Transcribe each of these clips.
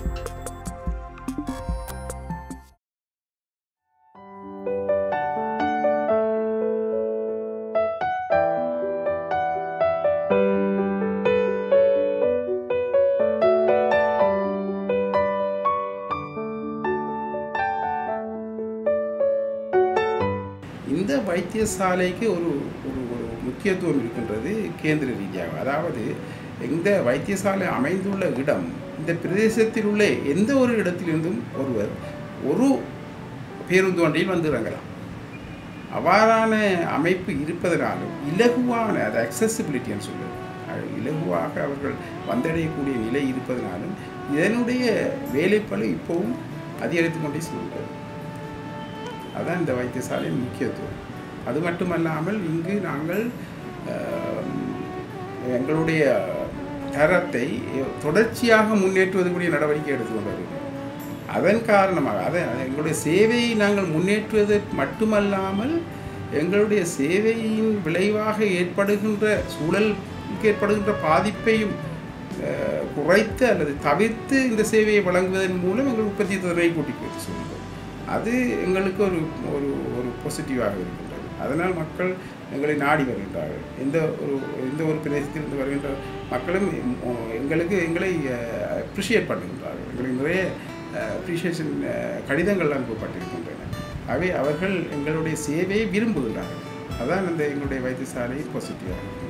இந்த வைத்தியசாலைக்கு ஒரு ஒரு ஒரு முக்கியத்துவம் இருக்கின்றது கேந்திர ரீதியாக அதாவது இந்த வைத்தியசாலை அமைந்துள்ள இடம் இந்த பிரதேசத்தில் உள்ள எந்த ஒரு இடத்திலிருந்தும் ஒருவர் ஒரு பேருந்து வண்டியில் வந்து இறங்கலாம் அவ்வாறான அமைப்பு இருப்பதனாலும் இலகுவான அது அக்சசிபிலிட்டின்னு சொல்லுவது அது இலகுவாக அவர்கள் வந்தடையக்கூடிய நிலை இருப்பதனாலும் இதனுடைய வேலைப்பளு இப்போவும் அதிகரித்து கொண்டே செல்கிறது அதான் இந்த வைத்தியசாலையின் முக்கியத்துவம் அது மட்டுமல்லாமல் இங்கு நாங்கள் ஆம், எங்களுடைய தரத்தை தொடர்ச்சியாக முன்னேற்றுவதற்குரிய நடவடிக்கை எடுத்துக்கொண்டு வருகிறோம் அதன் காரணமாக அதை எங்களுடைய சேவையை நாங்கள் முன்னேற்றுவது மட்டுமல்லாமல் எங்களுடைய சேவையின் விளைவாக ஏற்படுகின்ற சூழலுக்கு ஏற்படுகின்ற பாதிப்பையும் அஹ், குறைத்து அல்லது தவிர்த்து இந்த சேவையை வழங்குவதன் மூலம் எங்கள் உற்பத்தி திறனை கூட்டி சொல்லுங்கள் அது எங்களுக்கு ஒரு ஒரு ஒரு பாசிட்டிவாக இருக்கின்றது அதனால் மக்கள் எங்களை நாடி வருகின்றார்கள் எந்த ஒரு எந்த ஒரு பிரதேசத்திலிருந்து வருகின்ற மக்களும் உம், எங்களுக்கு எங்களை அப்ரிஷியேட் பண்ணுகின்றார்கள் எங்களுக்கு நிறைய அப்ரிஷியேஷன் கடிதங்கள் அனுப்பப்பட்டிருக்கின்றன அவை அவர்கள் எங்களுடைய சேவையை விரும்புகின்றார்கள் அதான் அந்த எங்களுடைய வைத்தியசாலை பாசிட்டிவாக இருக்கின்றது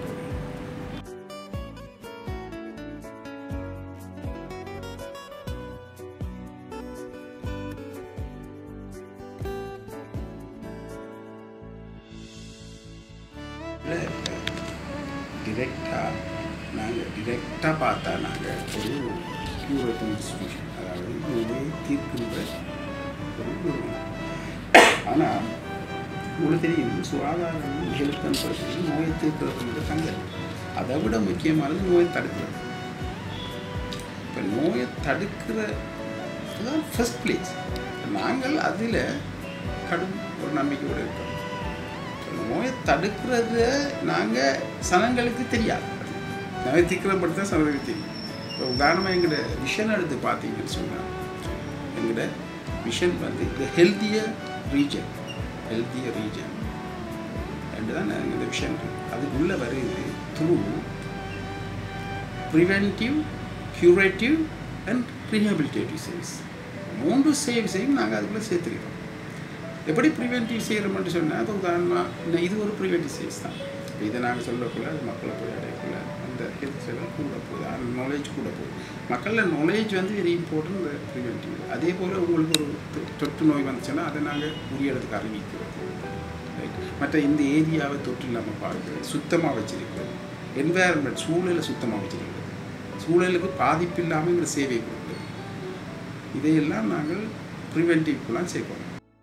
டிரெக்டாக நாங்கள் டிரெக்டாக பார்த்தா நாங்கள் ஒரு கியூரேட்டிவ் இன்ஸ்டிடியூஷன் அதாவது நோயை தீர்க்கின்ற ஒரு நிறுவனம் ஆனால் உங்களுக்கு தெரியும் சுகாதாரம் ஹெல்த் அண்ட் பர்சன் நோயை தீர்க்கிறது தங்க அதை விட முக்கியமானது நோயை தடுக்கிறது இப்போ நோயை தடுக்கிற தான் ஃபர்ஸ்ட் பிளேஸ் நாங்கள் அதில் கடும் ஒரு நம்பிக்கையோடு இருக்கோம் நோயை தடுக்கிறத நாங்கள் சனங்களுக்கு தெரியாது நோயை தீர்க்கிற மட்டும் தான் சனங்களுக்கு தெரியும் இப்போ உதாரணமாக எங்களோட விஷன் எடுத்து பார்த்தீங்கன்னு சொன்னால் எங்களோட விஷன் வந்து இந்த ஹெல்த்தியர் ரீஜன் ஹெல்த்தியர் ரீஜன் ரெண்டு தான் எங்களோட விஷன் அதுக்குள்ளே வருது through preventive curative and rehabilitative service மூன்று சேவைஸையும் நாங்கள் அதுக்குள்ளே சேர்த்துக்கிறோம் எப்படி ப்ரிவென்டிவ் செய்கிறோம்னு சொன்னால் அது உதாரணமாக இது ஒரு ப்ரிவென்டிவ் சர்வீஸ் தான் இப்போ இதை நாங்கள் சொல்லக்குள்ள அது மக்களை போய் அடையக்குள்ள அந்த ஹெல்த் செலவு கூட போகுது அந்த நாலேஜ் கூட போகுது மக்களில் நாலேஜ் வந்து வெரி இம்பார்ட்டன்ட் இந்த ப்ரிவென்டிவ் அதே போல் உங்களுக்கு ஒரு தொ- தொற்று நோய் வந்துச்சுன்னா அதை நாங்கள் உரிய இடத்துக்கு அறிவிக்கிறோம் ரைட் மற்ற இந்த ஏரியாவை தொற்று இல்லாமல் பார்க்குறது சுத்தமாக வச்சிருக்கிறது என்வாயர்மெண்ட் சூழலை சுத்தமாக வச்சிருக்கிறது சூழலுக்கு பாதிப்பு இல்லாமல் எங்களை சேவை கொடுக்குறது இதையெல்லாம் நாங்கள் ப்ரிவென்டிவ்க்குலாம் சேர்க்கணும்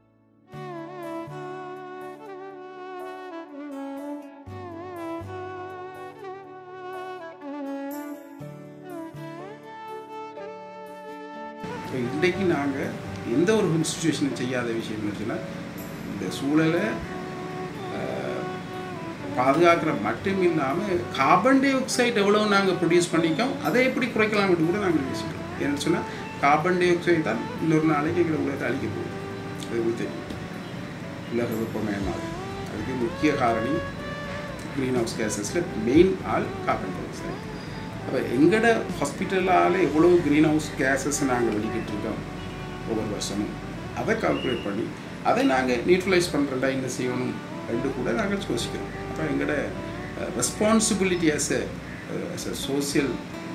இப்போ இன்றைக்கு நாங்கள் எந்த ஒரு இன்ஸ்டிடியூஷனும் செய்யாத விஷயம் சொன்னால் இந்த சூழலை ஆஹ், பாதுகாக்கிற மட்டும் இல்லாமல் கார்பன் டை ஆக்சைடு எவ்வளோ நாங்கள் ப்ரொடியூஸ் பண்ணிக்கோம் அதை எப்படி குறைக்கலாம்னு கூட நாங்கள் பேசிக்கிறோம் ஏன்னு சொன்னால் கார்பன் டை ஆக்சைடு தான் இன்னொரு நாளைக்கு எங்களை உலகத்தை அழிக்க போகுது அது உங்களுக்கு தெரியும் உலக வெப்பமயமாக அதுக்கு முக்கிய காரணி க்ரீன் ஹவுஸ் கேசஸில் மெயின் ஆள் கார்பன் டை ஆக்சைடு அப்போ எங்களோட ஹாஸ்பிட்டலால் எவ்வளோ க்ரீன் ஹவுஸ் கேஸஸ் நாங்கள் வெளிக்கிட்டிருக்கோம் ஒவ்வொரு வருஷமும் அதை கால்குலேட் பண்ணி அதை நாங்கள் நியூட்ரலைஸ் பண்ணுறதா என்ன செய்யணும் ரெண்டு கூட நாங்கள் யோசிக்கிறோம் அப்போ எங்களோட responsibility as a as a social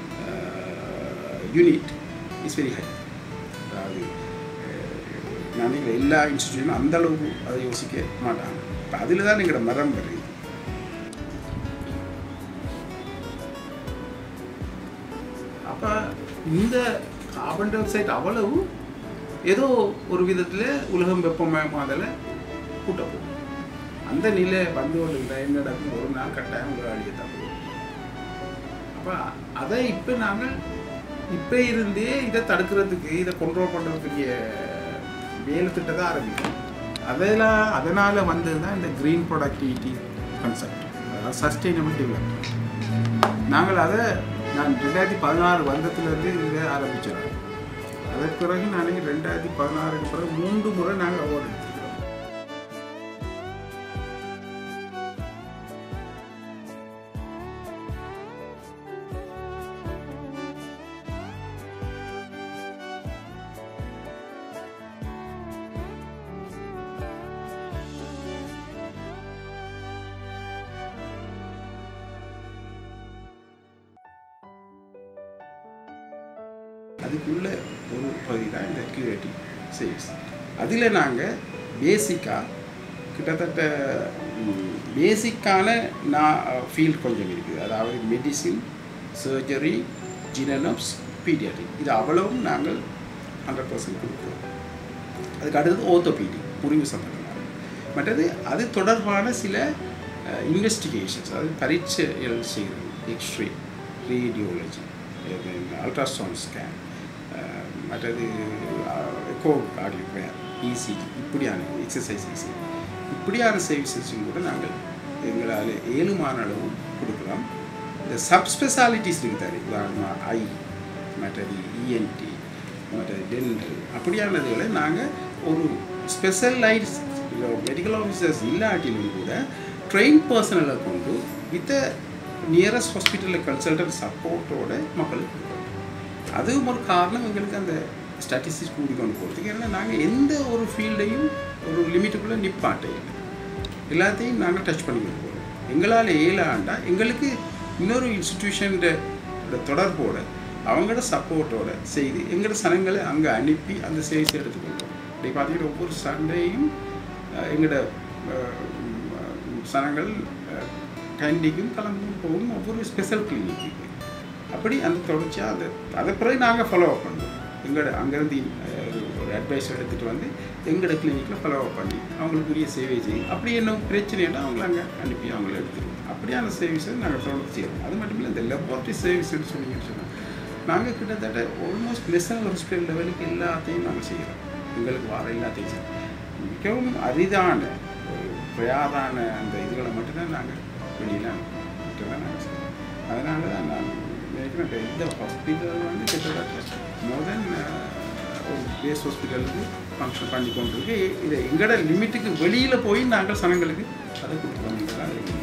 unit is very high அதாவது அஹ், நான் நினைக்கிறேன் எல்லா இன்ஸ்டிடியூஷனும் அந்த அளவுக்கு அதை யோசிக்க மாட்டாங்க இப்போ அதில் தான் எங்களோட மரம் வருது அப்போ இந்த கார்பன் டை ஆக்சைடு அவ்வளவு ஏதோ ஒரு விதத்தில் உலகம் வெப்பமயமாதலை கூட்ட போகும் அந்த நிலை வந்து ஒரு என்ன நடக்கும் ஒரு நாள் கட்டாயம் ஒரு அழியத்தான் போகும் அப்போ அதை இப்போ நாங்கள் இப்போ இருந்தே இதை தடுக்கிறதுக்கு இதை கண்ட்ரோல் பண்ணுறதுக்குரிய வேலை திட்டத்தை ஆரம்பிக்கும் அதெல்லாம் அதனால் வந்தது தான் இந்த க்ரீன் ப்ரொடக்டிவிட்டி கான்செப்ட் அதாவது சஸ்டைனபிள் டெவலப்மெண்ட் நாங்கள் அதை நான் ரெண்டாயிரத்தி பதினாறு வருடத்துலேருந்து இதை ஆரம்பிச்சிடறோம் அதற்கு பிறகு நாளைக்கு ரெண்டாயிரத்தி பதினாறுக்கு பிறகு மூன்று முறை நாங்கள் அவார்டு எடுத்துக்கிறோம் அதுக்குள்ள ஒரு பகுதி தான் இந்த கியூரேட்டிவ் சேல்ஸ் அதில் நாங்கள் பேசிக்காக கிட்டத்தட்ட பேசிக்கான நான் ஃபீல்ட் கொஞ்சம் இருக்குது அதாவது மெடிசின் சர்ஜரி ஜினனப்ஸ் பீடியாட்ரிக் இது அவ்வளவும் நாங்கள் ஹண்ட்ரட் பர்சன்ட் கொடுக்குறோம் அதுக்கு அடுத்தது ஓத்தோபீடி முறிவு சம்பந்தமாக மற்றது அது தொடர்பான சில இன்வெஸ்டிகேஷன்ஸ் அதாவது பரீட்சைகள் செய்கிறது எக்ஸ்ரே ரேடியோலஜி அல்ட்ராசவுண்ட் ஸ்கேன் மற்றது எக்கோ கார்டியோகிராம் இசிஜி இப்படியான எக்ஸசைஸ் இசிஜி இப்படியான சர்வீசஸும் கூட நாங்கள் எங்களால் ஏழுமான அளவு கொடுக்குறோம் இந்த சப்ஸ்பெஷாலிட்டிஸ் இருக்குது தானே உதாரணமாக ஐ மற்றது இஎன்டி மற்றது டென்டல் அப்படியானதுகளை நாங்கள் ஒரு ஸ்பெஷலைஸ் மெடிக்கல் ஆஃபீஸர்ஸ் இல்லாட்டிலும் கூட ட்ரெயின் பர்சனலை கொண்டு வித் நியரஸ்ட் ஹாஸ்பிட்டலில் கன்சல்டன்ட் சப்போர்ட்டோட மக்களுக்கு கொடுக்குறோம் அதுவும் ஒரு காரணம் எங்களுக்கு அந்த ஸ்டாட்டிஸ்டிக்ஸ் கூடி கொண்டு போகிறதுக்கு ஏன்னா நாங்கள் எந்த ஒரு ஃபீல்டையும் ஒரு லிமிட்டுக்குள்ளே நிப்பாட்டே இல்லை எல்லாத்தையும் நாங்கள் டச் பண்ணிக்கிட்டு போகிறோம் எங்களால் ஏழாண்டா எங்களுக்கு இன்னொரு இன்ஸ்டிடியூஷன் தொடர்போட அவங்களோட சப்போர்ட்டோட செய்து எங்களோட சனங்களை அங்கே அனுப்பி அந்த சேவையை எடுத்துக்கொள்கிறோம் இப்படி பார்த்தீங்கன்னா ஒவ்வொரு சண்டையும் எங்களோட சனங்கள் கேண்டிக்கும் கலந்தும் போகும் ஒவ்வொரு ஸ்பெஷல் கிளினிக்கு அப்படி அந்த தொடர்ச்சியாக அந்த அதை பிறகு நாங்கள் ஃபாலோ அப் பண்ணுவோம் எங்களோட அங்கேருந்து ஒரு அட்வைஸ் எடுத்துகிட்டு வந்து எங்களோட கிளினிக்கில் ஃபாலோ அப் பண்ணி அவங்களுக்குரிய சேவை செய்யும் அப்படி என்ன பிரச்சனைனா அவங்கள அங்கே அனுப்பி அவங்கள எடுத்துருவோம் அப்படியான சர்வீஸை நாங்கள் தொடர்ந்து செய்கிறோம் அது மட்டும் இல்லை இந்த லெபார்ட்ரி சர்வீஸ்னு சொன்னீங்கன்னு சொன்னால் நாங்கள் கிட்டத்தட்ட ஆல்மோஸ்ட் லெசன் ஹாஸ்பிட்டல் லெவலுக்கு எல்லாத்தையும் நாங்கள் செய்கிறோம் எங்களுக்கு வர எல்லாத்தையும் செய்கிறோம் மிகவும் அரிதான ஒரு பிரயாதான அந்த இதுகளை மட்டும்தான் நாங்கள் வெளியில் மட்டும்தான் நாங்கள் செய்கிறோம் அதனால தான் நான் நினைக்கிறேன் இந்த ஹாஸ்பிட்டல் வந்து கிட்டத்தட்ட மோர் தென் ஒரு பேஸ் ஹாஸ்பிட்டலுக்கு ஃபங்க்ஷன் பண்ணி கொண்டு இருக்கு இதை எங்களோட லிமிட்டுக்கு வெளியில் போய் நாங்கள் சனங்களுக்கு அதை கொடுத்துருவோம் தான் இருக்கு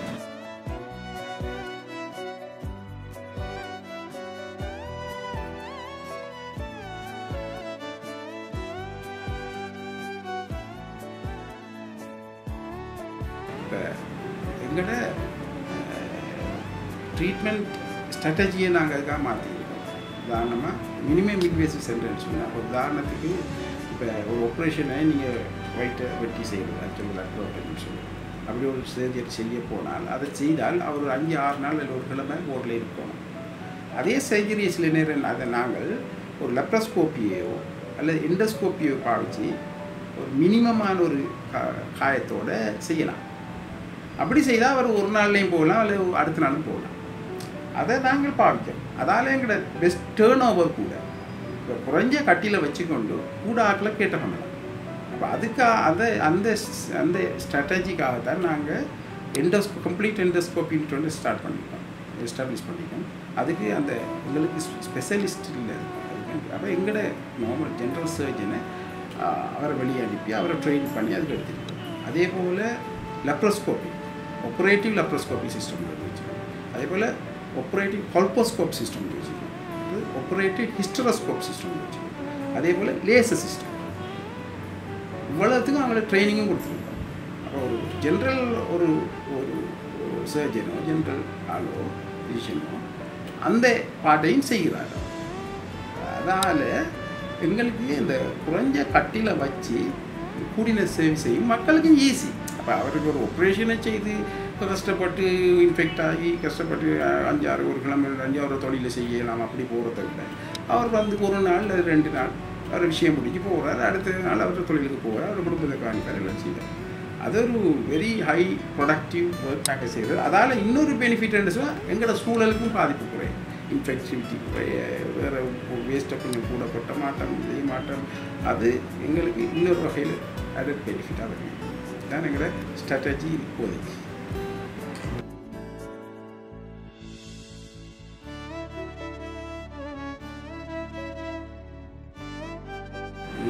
இப்போ எங்களோட ட்ரீட்மெண்ட் ஸ்ட்ராட்டஜியை நாங்கள் அதுக்காக மாற்றிருக்கோம் உதாரணமாக மினிமம் இன்வேசிவ் சென்டர்னு சொன்னால் அப்போ உதாரணத்துக்கு இப்போ ஒரு ஆப்ரேஷனை நீங்கள் ஒயிட்டை வெட்டி செய்யறது ஆக்சுவல் டாக்டர் சொல்லி அப்படி ஒரு சர்ஜரி செய்ய போனால் அதை செய்தால் அவர் ஒரு அஞ்சு ஆறு நாள் இல்லை ஒரு கிழமை ஓட்டில் இருக்கணும் அதே சர்ஜரியை சில நேரம் அதை நாங்கள் ஒரு லெப்ரஸ்கோப்பியோ அல்லது எண்டோஸ்கோப்பியோ பாவிச்சு ஒரு மினிமமான ஒரு கா காயத்தோடு செய்யலாம் அப்படி செய்தால் அவர் ஒரு நாள்லேயும் போகலாம் அல்லது அடுத்த நாளும் போகலாம் அதை நாங்கள் பாவிக்கிறோம் அதால் எங்களோட பெஸ்ட் டேர்ன் ஓவர் கூட இப்போ குறைஞ்ச கட்டியில் வச்சுக்கொண்டு கூட ஆக்கில் கேட்ட பண்ணலாம் அப்போ அதுக்காக அதை அந்த அந்த ஸ்ட்ராட்டஜிக்காகத்தான் நாங்கள் எண்டோஸ்கோ கம்ப்ளீட் எண்டோஸ்கோப்பின்ட்டு வந்து ஸ்டார்ட் பண்ணிட்டோம் எஸ்டாப்ளிஷ் பண்ணிட்டோம் அதுக்கு அந்த எங்களுக்கு ஸ்பெஷலிஸ்ட் இல்லை அப்போ எங்களோட நார்மல் ஜென்ரல் சர்ஜனை அவரை வெளியே அனுப்பி அவரை ட்ரெயின் பண்ணி அதுக்கு எடுத்துக்கிட்டோம் அதே போல் லெப்ரோஸ்கோபி ஆப்ரேட்டிவ் லெப்ரோஸ்கோபி சிஸ்டம் வச்சுருக்கோம் அதே போல் ஆப்ரேட்டிவ் கொல்போஸ்கோப் சிஸ்டம் வச்சுருக்கோம் அது ஆப்ரேட்டிவ் ஹிஸ்டரோஸ்கோப் சிஸ்டம் வச்சுருக்கோம் அதே போல் லேசர் சிஸ்டம் இவ்வளோத்துக்கும் அவங்கள ட்ரைனிங்கும் கொடுத்துருக்கோம் அப்போ ஒரு ஜென்ரல் ஒரு ஒரு சர்ஜனோ ஜென்ரல் ஆளோ ஃபிசிஷனோ அந்த பாட்டையும் செய்கிறார் அதனால் எங்களுக்கு இந்த குறைஞ்ச கட்டியில் வச்சு கூடின சேவை செய்யும் மக்களுக்கும் ஈஸி அப்போ அவருக்கு ஒரு ஆப்ரேஷனை செய்து கஷ்டப்பட்டு இன்ஃபெக்ட் ஆகி கஷ்டப்பட்டு அஞ்சாறு ஒரு கிழமை அஞ்சாறு தொழிலை செய்யலாம் அப்படி போகிறத விட அவர் வந்து ஒரு நாள் இல்லை ரெண்டு நாள் அவர் விஷயம் முடிஞ்சு போகிறார் அடுத்த நாள் அவர் தொழிலுக்கு போகிறார் அவர் குடும்பத்தை காணிப்பார் எல்லாம் செய்வார் அது ஒரு வெரி ஹை ப்ரொடக்டிவ் ஒர்க் நாங்கள் செய்கிறது அதால் இன்னொரு பெனிஃபிட் என்ன சொன்னால் எங்களோட சூழலுக்கும் பாதிப்பு குறையும் இன்ஃபெக்டிவிட்டி வேறு வேஸ்ட்டை கொஞ்சம் கூட கொட்ட மாட்டோம் செய்ய மாட்டோம் அது எங்களுக்கு இன்னொரு வகையில் அது பெனிஃபிட்டாக இருக்கும் இதுதான் எங்களோட ஸ்ட்ராட்டஜி இப்போதைக்கு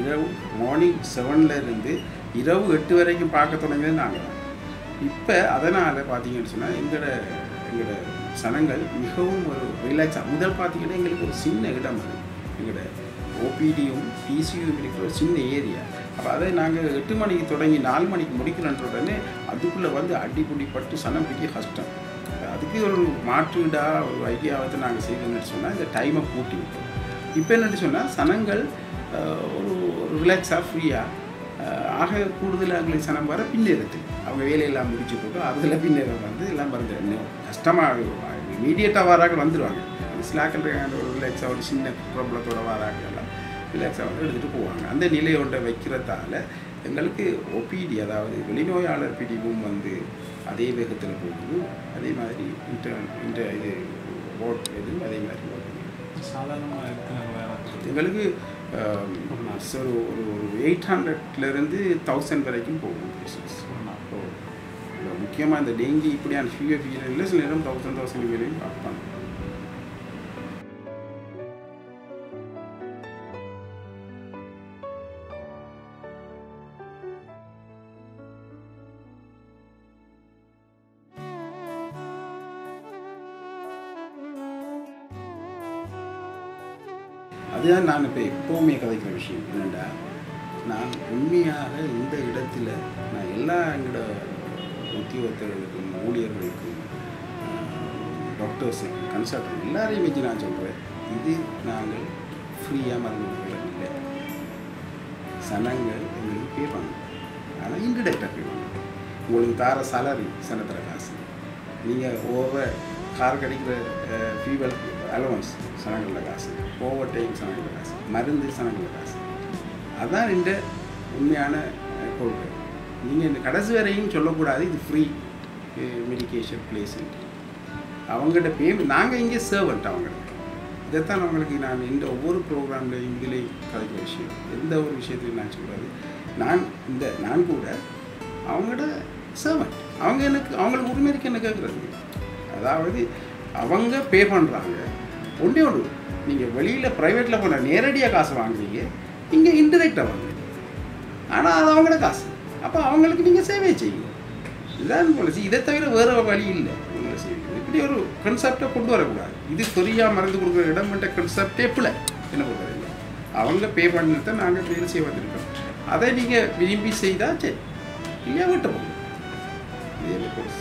இரவு மார்னிங் செவனில் இருந்து இரவு எட்டு வரைக்கும் பார்க்க தொடங்கினது நாங்கள் தான் இப்போ அதனால் பார்த்தீங்கன்னு சொன்னால் எங்களோட எங்களோட சனங்கள் மிகவும் ஒரு ரிலாக்ஸாக முதல் பார்த்தீங்கன்னா எங்களுக்கு ஒரு சின்ன இடம் அது எங்களோட ஓபிடியும் பிசியும் இருக்கிற ஒரு சின்ன ஏரியா அப்போ அதை நாங்கள் எட்டு மணிக்கு தொடங்கி நாலு மணிக்கு முடிக்கணுன்ற உடனே அதுக்குள்ளே வந்து அடிப்புடி பட்டு சனம் பெரிய கஷ்டம் அதுக்கு ஒரு மாற்றுடா ஒரு ஐடியாவத்தை நாங்கள் செய்யணும்னு சொன்னால் இந்த டைமை கூட்டி விட்டோம் இப்போ என்னென்னு சொன்னால் சனங்கள் அஹ், ஒரு ரிலாக்ஸாக ஃப்ரீயாக ஆக கூடுதலாக எங்களுக்கு சனம் வர பின்னேறத்துக்கு அவங்க வேலையெல்லாம் முடிச்சு போட்டு அதில் பின்னேறம் வந்து எல்லாம் வருது இன்னும் கஷ்டமாக இமீடியட்டாக வராங்க வந்துடுவாங்க ஸ்லாக்கில் ஒரு ரிலாக்ஸாக ஒரு சின்ன ப்ராப்ளத்தோட வராங்க எல்லாம் ரிலாக்ஸாக வந்து எடுத்துகிட்டு போவாங்க அந்த நிலையோட வைக்கிறதால எங்களுக்கு ஒபிடி அதாவது வெளிநோயாளர் பிடிவும் வந்து அதே வேகத்தில் போகுது அதே மாதிரி இன்டர் இன்டர் இது ஓட் இது அதே மாதிரி போகுது சாதாரணமாக எத்தனை வேலை எங்களுக்கு ஆம், ஒரு ஒரு ஒரு எயிட் ஹண்ட்ரட்லேருந்து தௌசண்ட் வரைக்கும் போகும் பேஷன்ஸ் ஸோ முக்கியமாக இந்த டெங்கி இப்படியான ஃபீவர் ஃபீவரில் சில நேரம் தௌசண்ட் தௌசண்ட் வரையும் பார்ப்பாங்க அதுதான் நான் இப்போ எப்போவுமே கதைக்கிற விஷயம் என்னென்னா நான் உண்மையாக இந்த இடத்துல நான் எல்லா எங்களோட உத்தியோகத்தர்களுக்கும் ஊழியர்களுக்கும் டாக்டர்ஸுக்கு கன்சல்டன்ட் எல்லாரையும் வச்சு நான் சொல்கிறேன் இது நாங்கள் ஃப்ரீயாக மருந்து கொடுக்கல இல்லை சனங்கள் எங்களுக்கு பே பண்ணணும் ஆனால் இன்டிடெக்டாக பே பண்ணணும் உங்களுக்கு தார salary சனத்தில் காசு நீங்கள் ஓவர் கார் கிடைக்கிற ஃபீவல் அலவன்ஸ் சனங்களில் காசு ஓவர் டைம் சனங்களில் காசு மருந்து சனங்களில் காசு அதான் இந்த உண்மையான அஹ், கொள்கை நீங்கள் இந்த கடைசி வரையும் சொல்லக்கூடாது இது ஃப்ரீ மெடிக்கேஷன் பிளேஸ்ன்ட்டு அவங்ககிட்ட பேமெண்ட் நாங்கள் இங்கே சர்வெண்ட் அவங்களுக்கு இதைத்தான் அவங்களுக்கு நான் இந்த ஒவ்வொரு ப்ரோக்ராம்லையும் இதுலேயும் கதைக்கிற விஷயம் எந்த ஒரு விஷயத்தையும் நான் சொல்கிறது நான் இந்த நான் கூட அவங்களோட சர்வெண்ட் அவங்க எனக்கு அவங்களுக்கு உரிமை இருக்கு என்ன கேட்குறது அதாவது அவங்க பே பண்ணுறாங்க ஒன்றே ஒன்று நீங்கள் வெளியில் ப்ரைவேட்டில் போன நேரடியாக காசு வாங்குறீங்க இங்கே இன்டெரக்டாக வாங்குறீங்க ஆனால் அது அவங்களோட காசு அப்போ அவங்களுக்கு நீங்கள் சேவை செய்யுங்க இதுதான் பாலிசி இதை தவிர வேறு வழி இல்லை உங்களை செய்யுங்க இப்படி ஒரு கன்செப்டை கொண்டு வரக்கூடாது இது ஃப்ரீயாக மருந்து கொடுக்குற இடம்ன்ற கன்செப்டே பிள்ளை என்ன பண்ணுறீங்க அவங்க பே பண்ணதை நாங்கள் வேலை செய்ய வந்திருக்கோம் அதை நீங்கள் விரும்பி செய்தால் சரி இல்லையா விட்டு போங்க இதே ஒரு policy.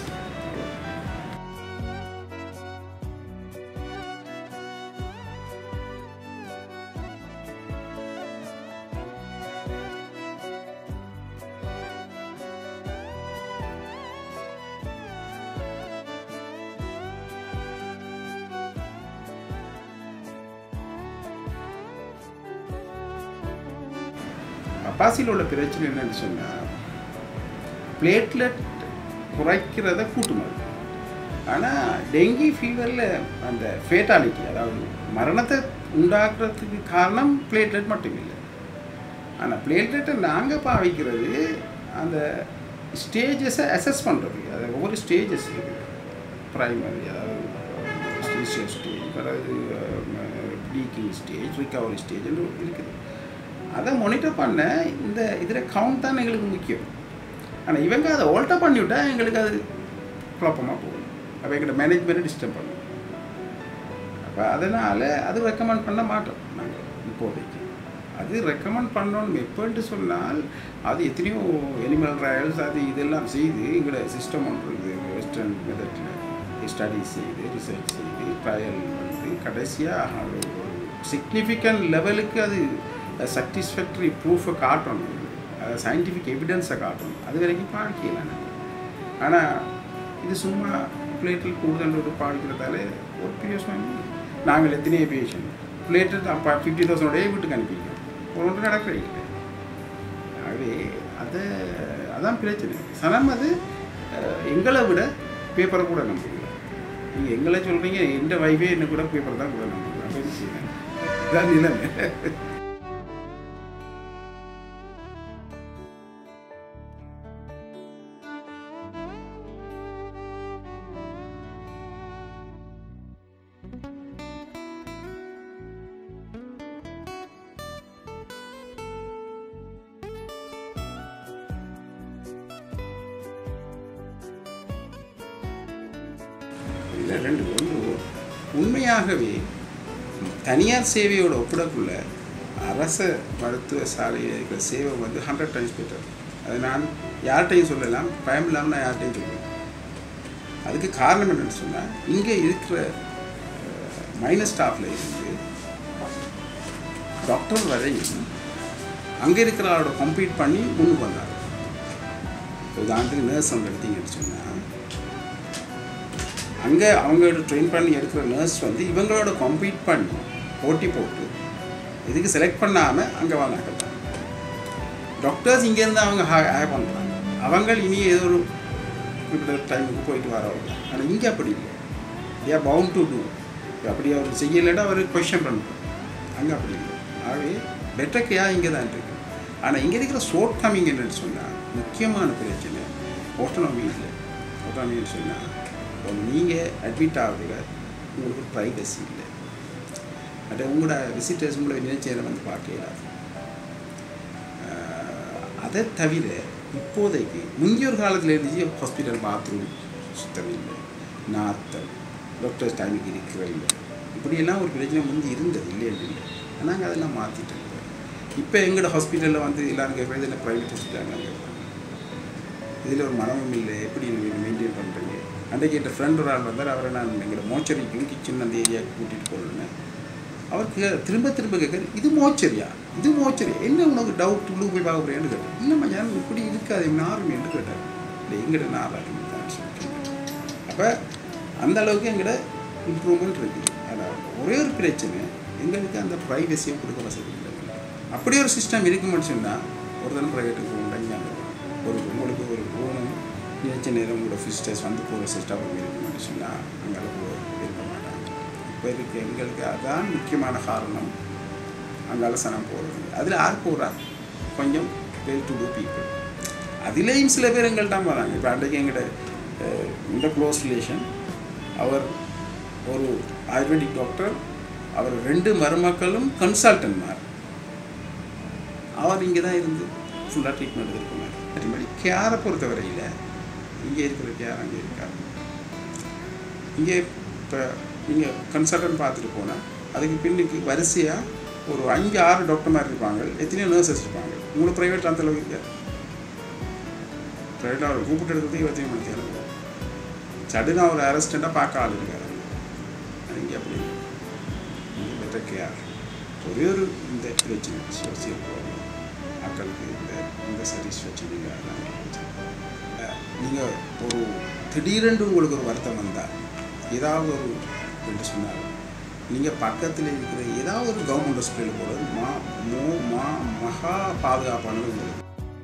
அப்பாசியில் உள்ள பிரச்சனை என்னன்னு சொன்னால் பிளேட்லெட் குறைக்கிறத கூட்டு மருந்து ஆனால் டெங்கி ஃபீவரில் அந்த ஃபேட்டாலிட்டி அதாவது மரணத்தை உண்டாக்குறதுக்கு காரணம் பிளேட்லெட் மட்டும் இல்லை ஆனால் பிளேட்லெட்டை நாங்கள் பாவிக்கிறது அந்த ஸ்டேஜஸை அசஸ் பண்ணுறது அது ஒவ்வொரு ஸ்டேஜஸ் இருக்குது ப்ரைமரி அதாவது ஸ்டேஜ் ஸ்டேஜ் அதாவது லீக்கிங் ஸ்டேஜ் ரிகவரி ஸ்டேஜ்னு இருக்குது அதை மானிட்டர் பண்ண இந்த இதில் கவுண்ட் தான் எங்களுக்கு முக்கியம் ஆனால் இவங்க அதை ஆல்டர் பண்ணிவிட்டா எங்களுக்கு அது குழப்பமாக போகும் அப்போ எங்கள்கிட்ட மேனேஜ்மெண்ட்டை டிஸ்டர்ப் பண்ணும் அப்போ அதனால் அது ரெக்கமெண்ட் பண்ண மாட்டோம் நாங்கள் இப்போதைக்கு அது ரெக்கமெண்ட் பண்ணணும் எப்போன்ட்டு சொன்னால் அது எத்தனையோ எனிமல் ட்ரையல்ஸ் அது இதெல்லாம் செய்து எங்களோட சிஸ்டம் ஒன்று இருக்குது வெஸ்டர்ன் மெத்தடில் ஸ்டடிஸ் செய்து ரிசர்ச் செய்து ட்ரையல் வந்து கடைசியாக ஒரு சிக்னிஃபிகண்ட் லெவலுக்கு அது சாட்டிஸ்ஃபேக்டரி ப்ரூஃபை காட்டணும் சயின்டிஃபிக் எவிடன்ஸை காட்டணும் அது வரைக்கும் பாதிக்கல நாங்கள் ஆனால் இது சும்மா பிளேட்டில் கூடுதல் ஒரு பாதிக்கிறதால ஒரு பிரயோசனம் இல்லை. நாங்கள் எத்தனையோ பேஷண்ட் பிளேட்டு அப்போ ஃபிஃப்டி தௌசண்டோடய வீட்டுக்கு அனுப்பிக்கிறோம் ஒரு ஒன்று நடக்கிற இல்லை ஆகவே அதை அதான் பிரச்சனை சனம் அது அஹ், எங்களை விட பேப்பரை கூட நம்புகிறோம் நீங்கள் எங்களை சொல்கிறீங்க எந்த வைஃபே என்ன கூட பேப்பர் தான் கூட நம்புகிறோம் அப்போ என்ன செய்யணும் இதான் நிலைமை இல்லை ரெண்டு ஒன்று உண்மையாகவே தனியார் சேவையோட ஒப்பிடக்குள்ள அரச மருத்துவ சாலையில் இருக்கிற சேவை வந்து ஹண்ட்ரட் டைம்ஸ் பெட்டர் அது நான் யார்கிட்டையும் சொல்லலாம் பயம் இல்லாமல் நான் யார்கிட்டையும் சொல்லுவேன் அதுக்கு காரணம் என்னன்னு சொன்னால் இங்கே இருக்கிற மைனஸ் ஸ்டாஃபில் இருந்து டாக்டர் வரையும் அங்கே இருக்கிற ஆளோட கம்ப்ளீட் பண்ணி முன்னுக்கு வந்தார் உதாரணத்துக்கு நர்ஸ் அவங்க எடுத்தீங்கன்னு சொன்னால் அங்கே அவங்க ட்ரெயின் பண்ணி எடுக்கிற நர்ஸ் வந்து இவங்களோட கம்ப்ளீட் பண்ணி போட்டி போட்டு இதுக்கு செலக்ட் பண்ணாமல் அங்கே வந்தாங்க டாக்டர்ஸ் இங்கேருந்து அவங்க ஹேர் பண்ணுறாங்க அவங்க இனி ஏதோ ஒரு குறிப்பிட்ட டைமுக்கு போயிட்டு வரவங்க ஆனால் இங்கே அப்படி இல்லை they are bound to do அப்படி அவர் செய்யலைன்னா அவர் கொஷன் பண்ணுறோம் அங்கே அப்படி இல்லை ஆகவே பெட்டர் கேர் இங்கே தான் இருக்கு ஆனால் இங்கே இருக்கிற ஷோர்ட் கம்மிங் என்னன்னு சொன்னால் முக்கியமான பிரச்சனை ஓட்டோனமி இல்லை ஓட்டோனமின்னு சொன்னால் நீங்கள் அட்மிட் ஆகுறதுல உங்களுக்கு ப்ரைவசி இல்லை அட உங்களோட விசிட்டர்ஸ் உங்களை நினைச்சேரம் வந்து பார்க்க இயலாது அதை தவிர இப்போதைக்கு முந்தைய ஒரு காலத்தில் இருந்துச்சு ஹாஸ்பிட்டல் பாத்ரூம் சுத்தம் இல்லை நாத்தம் டாக்டர்ஸ் டைமுக்கு இருக்கிற இல்லை இப்படியெல்லாம் ஒரு பிரச்சனை முந்தி இருந்தது இல்லைன்னு இல்லை நாங்கள் அதெல்லாம் மாற்றிட்டோம் இப்போ எங்களோட ஹாஸ்பிட்டலில் வந்து எல்லாரும் கேட்குறது என்ன ப்ரைவேட் ஹாஸ்பிட்டல் கேட்குறாங்க இதில் ஒரு மனமும் இல்லை எப்படி நீங்கள் மெயின்டைன் பண்ணுறீங்க அன்றைக்கு என் ஃப்ரெண்ட் ஒரு ஆள் வந்தார் அவரை நான் எங்களோட மோச்சரிக்கும் கிச்சன் அந்த ஏரியாவுக்கு கூட்டிகிட்டு போகிறேன்னு அவருக்கு திரும்ப திரும்ப கேட்குற இது மோச்சரியா இது மோச்சரியா என்ன உனக்கு டவுட் உள்ளே போய் பார்க்க போகிறேன்னு கேட்டேன் இல்லைம்மா ஞான் இப்படி இருக்காது நாரும் என்று கேட்டார் இல்லை எங்கிட்ட நாராக தான் சொல்லிட்டேன் அப்போ அந்த அளவுக்கு எங்கிட்ட இம்ப்ரூவ்மெண்ட் இருக்குது அதாவது ஒரே ஒரு பிரச்சனை எங்களுக்கு அந்த ப்ரைவசியை கொடுக்க வசதி இல்லை அப்படி ஒரு சிஸ்டம் இருக்குமென்னு சொன்னால் ஒரு தினம் ப்ரைவேட்டுக்கு போகணும் ஒரு உங்களுக்கு ஒரு போகணும் நினைச்ச நேரம் உங்களோட சிஸ்டர்ஸ் வந்து போகிற சிஸ்டம் இருக்குமென்னு சொன்னால் அங்கே போக இருக்க மாட்டாங்க இப்போ இருக்க எங்களுக்கு அதான் முக்கியமான காரணம் அங்கால சனம் போகிறது அதில் யார் போகிறா கொஞ்சம் வெல் டு டூ பீப்புள் அதுலேயும் சில பேர் எங்கள்கிட்ட வராங்க இப்போ அன்றைக்கு எங்கிட்ட இந்த க்ளோஸ் ரிலேஷன் அவர் ஒரு ஆயுர்வேதிக் டாக்டர் அவர் ரெண்டு மருமக்களும் கன்சல்டன்ட்மார் அவர் இங்கே தான் இருந்து ஃபுல்லாக ட்ரீட்மெண்ட் எடுத்துருக்காங்க அதேமாதிரி கேரை பொறுத்தவரையில் இங்கே இருக்கிற கேர் அங்கே இருக்காது இங்கே இப்போ நீங்கள் கன்சல்டன்ட் பார்த்துட்டு போனால் அதுக்கு பின்னுக்கு வரிசையாக ஒரு அஞ்சு ஆறு டாக்டர் மாதிரி இருப்பாங்க எத்தனையோ நர்சஸ் இருப்பாங்க உங்களுக்கு ப்ரைவேட் அந்த அளவுக்கு இல்லை ப்ரைவேட்டில் அவர் கூப்பிட்டு எடுக்கிறது இருபத்தி மணி நேரம் சடுனா ஒரு அரெஸ்டண்ட்டாக பார்க்க ஆள் இருக்காரு இங்கே அப்படி இங்கே பெட்டர் கேர் ஒரே ஒரு இந்த பிரச்சனை சோசியல் ப்ராப்ளம் மக்களுக்கு இந்த இந்த சர்வீஸ் வச்சு நீங்கள் நீங்கள் ஒரு திடீரென்று உங்களுக்கு ஒரு வருத்தம் வந்தால் ஏதாவது ஒரு என்று சொன்னால் நீங்கள் பக்கத்தில் இருக்கிற ஏதாவது ஒரு கவர்மெண்ட் ஹாஸ்பிட்டல் போகிறது மா மோ மா மகா பாதுகாப்பானது உங்களுக்கு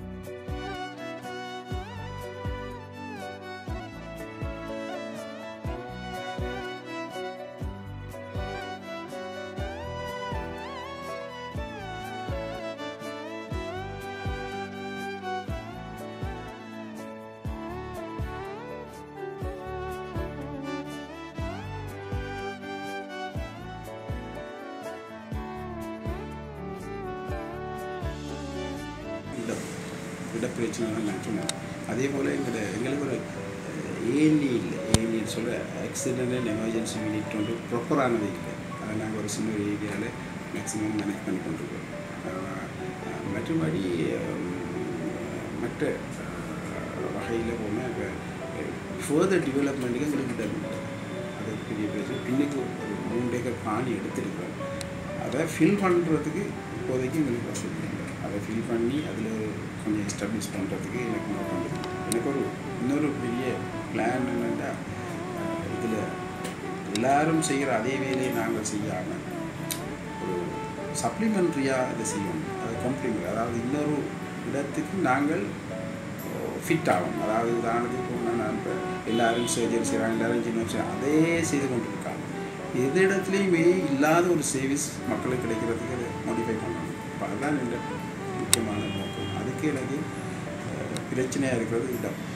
இடம் இடப்பிரச்சனை நான் சொன்னேன் அதே போல் எங்களை எங்களுக்கு ஒரு ஏஎன்இ இல்லை ஏஎன்இன்னு சொல்ல ஆக்சிடென்ட் அண்ட் எமர்ஜென்சி யூனிட் வந்து ப்ராப்பரானது இல்லை அதை நாங்கள் ஒரு சின்ன ஏரியாவில் மேக்ஸிமம் மேனேஜ் பண்ணி கொண்டிருக்கோம் மற்றபடி மற்ற வகையில் போனால் ஃபர்தர் டெவலப்மெண்ட்டுக்கு எங்களுக்கு இடம் இல்லை அது பெரிய பிரச்சனை பின்னுக்கு ஒரு மூணு ஏக்கர் காணி எடுத்துருக்கிறோம் அதை ஃபில் பண்ணுறதுக்கு இப்போதைக்கு எங்களுக்கு வசதி இல்லை அதை ஃபில் பண்ணி அதில் கொஞ்சம் எஸ்டாப்ளிஷ் பண்ணுறதுக்கு எனக்கு நோக்கம் இருக்குது எனக்கு ஒரு இன்னொரு பெரிய பிளான் என்னென்னா இதில் எல்லாரும் செய்கிற அதே வேலையை நாங்கள் செய்யாமல் ஒரு சப்ளிமெண்ட்ரியாக இதை செய்யணும் அது கம்ப்ளிமெண்ட் அதாவது இன்னொரு இடத்துக்கு நாங்கள் ஃபிட் ஆகும் அதாவது உதாரணத்துக்கு நான் இப்போ எல்லாரும் சர்ஜரி செய்கிறாங்க எல்லாரும் இன்ஜினியர் செய்கிறாங்க அதே செய்து கொண்டு இருக்காங்க எந்த இடத்துலையுமே இல்லாத ஒரு சர்வீஸ் மக்களுக்கு கிடைக்கிறதுக்கு அதை மாடிஃபை பண்ணணும் இப்போ அதுதான் இந்த முக்கியமான நோக்கம் அதுக்கு எனக்கு பிரச்சனையாக இருக்கிறது இடம்